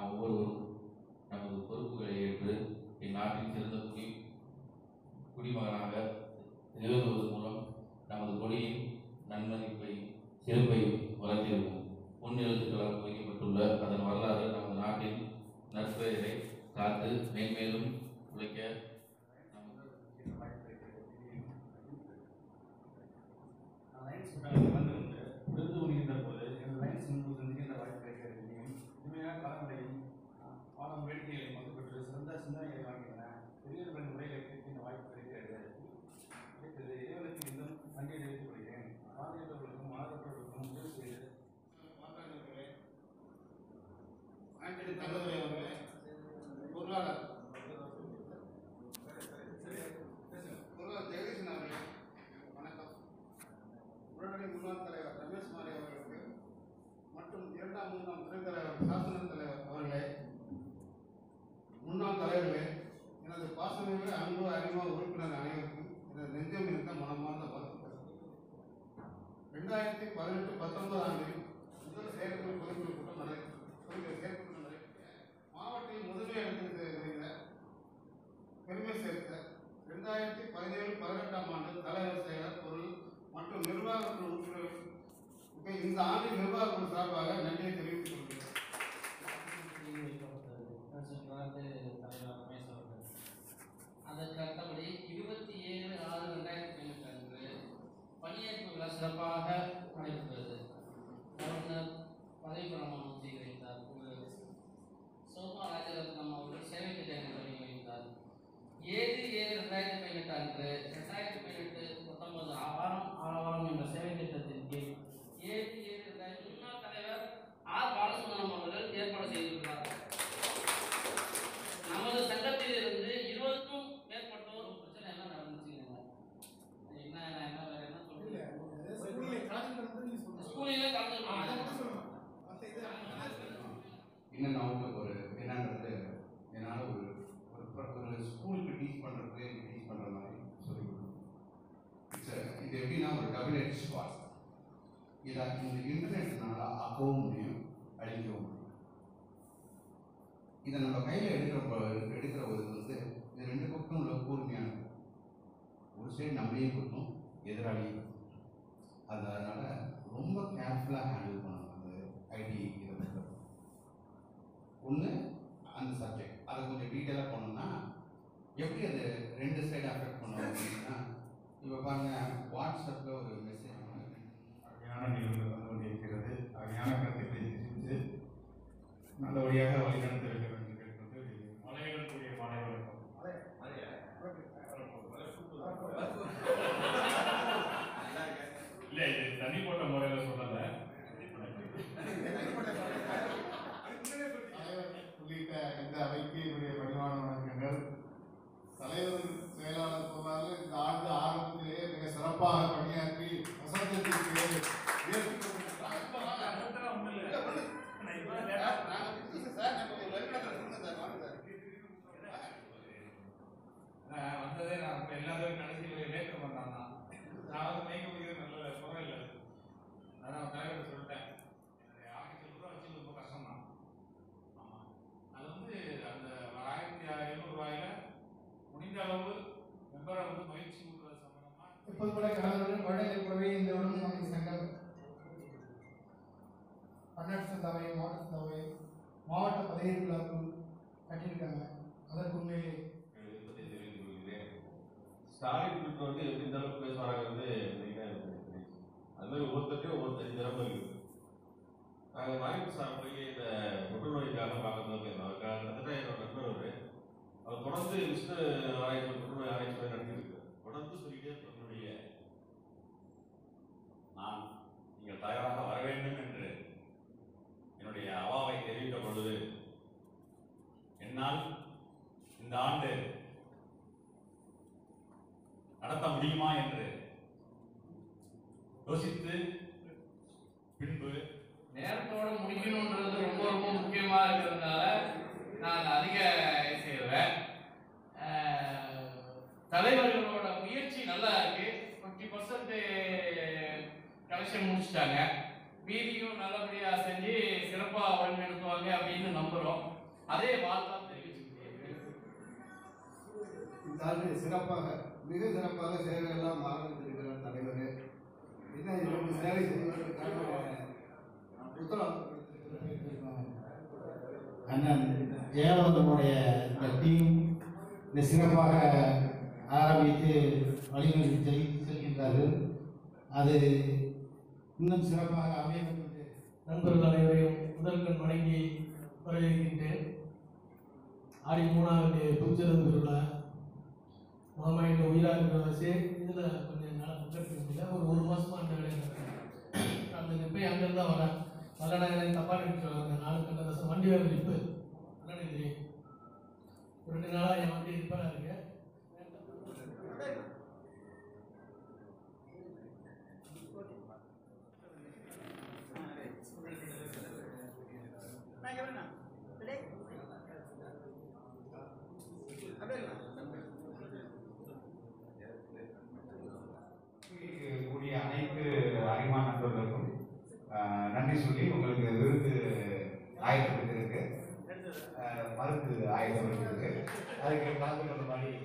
நாம் ஒவ்வொருவரும் நமது பொறுப்புகளை ஏற்று இந்நாட்டின் சிறந்த குடி குடிமகனாக நிறுவுவதன் மூலம் நமது கொடியின் நன்மதிப்பை சிறப்பை வளர்த்திருக்கும் முன்னெழுத்துக்களால் வைக்கப்பட்டுள்ள அதன் வரலாறு நமது நாட்டின் நற்பெயரை காத்து மேன்மேலும் உழைக்க நமது லைன்ஸ் வந்து வந்து விருது முடிகின்ற போது எனது லைன்ஸ் முன்பு சந்திக்கின்ற வாய்ப்பு கிடைக்கிறதையும் இனிமையான காலங்களையும் ஆஹ், பாடம் வேடிக்கைகளையும் வந்து பெற்று சிறந்த சிந்தனைகளை வாங்கின பெரியவர்களின் உரைகளை கேட்கின்ற வாய்ப்பு கிடைக்கிறது கிடைக்கிறது இறைவனுக்கு இன்னும் நன்றி தெரிவித்துக் கொள்கிறேன் பாதியற்றவர்களுக்கும் மாணவர்களுக்கும் உதவி செய்து மாற்றாளர்களே ஆண்டனி தங்கதுரை அவர்களே பொருளாளர் பொருளாளர் ஜெகதீசன் அவர்களே வணக்கம் உடனடி முன்னாள் தலைவர் ரமேஷ் மாரி அவர்களுக்கு மற்றும் இரண்டாம் மூன்றாம் துணைத் தலைவர் சாசன தலைவர் அவர்களே முன்னாள் தலைவர்களே எனது பாசமிகு அன்பு அறிமுக உறுப்பினர் அனைவருக்கும் எனது நெஞ்சம் இருக்க மனமார்ந்த வாழ்த்துக்கள் ரெண்டாயிரத்தி பதினெட்டு பத்தொன்பது ஆண்டில் முதல் செயற்குழு பொதுக்குழு கூட்டம் நடை பொதுக்குழு செயற்குழு நடைபெற்ற மாவட்டத்தில் முதன்மை இடத்திற்கு இருந்த பெருமை சேர்த்த ரெண்டாயிரத்தி பதினேழு பதினெட்டாம் ஆண்டு தலைவர் செயலர் பொருள் மற்றும் நிர்வாக குழு உறுப்பினர்களுக்கு இந்த ஆண்டின் நிர்வாக குழு சார்பாக நன்றியை தெரிவித்துக் கொள்கிறேன் அதற்கு அடுத்தபடி இருபத்தி ஏழு ஆறு ரெண்டாயிரத்தி பதினெட்டு அன்று பணியேற்பு விழா சிறப்பாக நடைபெற்றது கவர்னர் பதவி பிரமாணம் செய்து வைத்தார் ஒரு சோமா ராஜரத்னம் அவர்கள் சேவை திட்டத்தை தொடங்கி வைத்தார் ஏழு ஏழு ரெண்டாயிரத்தி பதினெட்டு அன்று ரெண்டாயிரத்தி பதினெட்டு பத்தொன்பது ஆவாரம் ஆவாரம் என்ற சேவை திட்டத்தின் கீழ் ஏழு ஏழு ரெண்டாயிரத்தி முன்னாள் தலைவர் ஆர் பாலசுப்ரமணியம் அவர்கள் ஏற்பாடு செய்திருக்கிறார் நமது சங்கத்தில் இருந்து இருபதுக்கும் மேற்பட்டோர் ஒரு பிரச்சனை எல்லாம் நடந்துச்சுங்க என்ன என்ன என்ன வேற என்ன சொல்றீங்க ஸ்கூலில் கலந்து இன்னும் அவங்களுக்கு ஒரு என்னன்றது என்னால் ஒரு ஒரு ப- ஒரு ஸ்கூலுக்கு டீச் பண்ணுறது எனக்கு டீச் பண்ணுற மாதிரி சொல்லி கொடுக்கணும் இட்ஸ் இது எப்படின்னா ஒரு டபுள் ஹெச் ஸ்பாட் இதை இந்த இன்டர்நெட்னால ஆக்கவும் முடியும் அழிக்கவும் முடியும் இதை நம்ம கையில் எடுக்கிற எடுக்கிற போது வந்து இது ரெண்டு பக்கம் உள்ள கூர்மையானது ஒரு சைடு நம்மளையும் கொடுக்கும் எதிராளியும் கொடுக்கும் அது அதனால ரொம்ப கேர்ஃபுல்லாக ஹேண்டில் பண்ணணும் அந்த ஐடி இதை பொறுத்தவரை ஒன்று அந்த சப்ஜெக்ட் அதை கொஞ்சம் டீட்டெயிலாக போனோம்னா எப்படி அது ரெண்டு சைடு அஃபெக்ட் பண்ணும் அப்படின்னா இப்போ பாருங்க வாட்ஸ்அப்பில் ஒரு மெசேஜ் அருமையான நிகழ்வுகள் வந்து கொண்டிருக்கிறது அருமையான கருத்துக்களை தெரிவித்து நல்லபடியாக வழிநடத்த வேண்டும் என்று கேட்டுக்கொண்டு மலையிடக்கூடிய மாலை வணக்கம் இல்ல இது தனிப்பட்ட முறையில சொல்லல தலைவர் உள்ளிட்ட இந்த அவைக்கு என்னுடைய பணிவான வணக்கங்கள் தலைவர் செயலாளர் சொன்னாங்க இந்த ஆண்டு ஆரம்பத்திலேயே மிக சிறப்பாக பணியாற்றி வசந்தத்திற்கு வந்ததே நான் இப்ப எல்லாத்தையும் கடைசி லேட் பண்ணான் தான் நான் வந்து மைக்க முடிக்கிறது நல்ல சுகம் இல்லை அதான் தலைவர் சொல்லிட்டேன் ஆயிரத்தி ரூபா வச்சு ரொம்ப கஷ்டம் தான் ஆமா அது வந்து அந்த ஆயிரத்தி எழுநூறு ரூபாயில முடிந்த அளவு மெம்பரை வந்து மகிழ்ச்சி ஊட்டுறது சம்பந்தமா இப்போது கூட கலந்துடன் குழந்தை கூடவே இந்த உடம்பு நமக்கு சங்கம் பன்னாட்டு சந்தாவை மாவட்ட சந்தாவை மாவட்ட பதவி விழாக்கு கட்டியிருக்காங்க அதற்கு உண்மையிலே விருப்பத்தை தெரிவித்துக் கொள்கிறேன் ஸ்டாலின் குறித்து வந்து எப்படி இந்த அளவுக்கு பேசுவாராங்கிறது எனக்கு எனக்கு தெரியும். அது மாதிரி ஒவ்வொருத்தருக்கும் ஒவ்வொருத்தர் திறமை இருக்குது நாங்கள் மாரிமுத்து சார் போய் இந்த புற்றுநோய்க்காக பார்க்கறது போயிருந்தோம் அவர் கிட்டத்தட்ட என்னோட நண்பர் அவர் அவர் தொடர்ந்து விஷ்ணு ஆராய்ச்சி புற்றுநோய் ஆராய்ச்சி மாதிரி நடத்திருக்கு தொடர்ந்து சொல்லிட்டே இருப்பார். என்னுடைய நான் நீங்கள் தயாராக வர வேண்டும் என்று என்னுடைய அவாவை தெரிவித்த பொழுது என்னால் இந்த ஆண்டு நடத்த முடியுமா என்று யோசித்து பின்பு நேரத்தோட முடிக்கணுன்றது ரொம்ப ரொம்ப முக்கியமா இருக்கிறதுனால நான் அதிக செய்வேன் தலைவர்களோட முயற்சி நல்லா இருக்கு ஃபிஃப்டி பர்சன்ட் கலெக்ஷன் முடிச்சிட்டாங்க மீதியும் நல்லபடியா செஞ்சு சிறப்பாக வழிநடத்துவாங்க அப்படின்னு நம்புறோம் அதே வாழ்த்தாக தெரிவிச்சுக்கிறேன் இந்த ஆண்டு சிறப்பாக மிக சிறப்பாக சேவையெல்லாம் ஆரம்பித்திருக்கிறார் தலைவர் இன்னும் இரண்டு சேவை செய்வதற்கான உத்தரவு அண்ணன் ஏவலத்தனுடைய இந்த டீம் இந்த சிறப்பாக ஆரம்பித்து வழிநடத்தி செல்~ செல்கின்றார்கள் அது இன்னும் சிறப்பாக அமைய வேண்டும் என்று நண்பர்கள் அனைவரையும் முதல்கண் வணங்கி வரவேற்கின்றேன் ஆடி மூணாவது புதுச்சேரி திருவிழா மாமா என்ற உயிராக இருக்கிறவாசி இதில் கொஞ்சம் நாள் பங்கெடுக்க முடியல ஒரு ஒரு மாசமா அந்த வேலையில் இருக்கேன் அந்த இப்போ அங்கேருந்து தான் வரேன் வல்லநகரை தப்பாக நினைச்சு வரேன் நாலு கண்ட தசம் வண்டி வேறு நிப்பு என்னன்னு தெரியும் ஒரு ரெண்டு நாளாக என் வண்டி ரிப்பேராக இருக்கு கூடிய அனைத்து அறிமுக நண்பர்களுக்கும் ஆஹ், நன்றி சொல்லி உங்களுக்கு விருது ஆயத்தப்பட்டிருக்கு ஆஹ், மருந்து ஆயத்தப்பட்டிருக்கு அதுக்கு கலந்து கொண்ட மாதிரி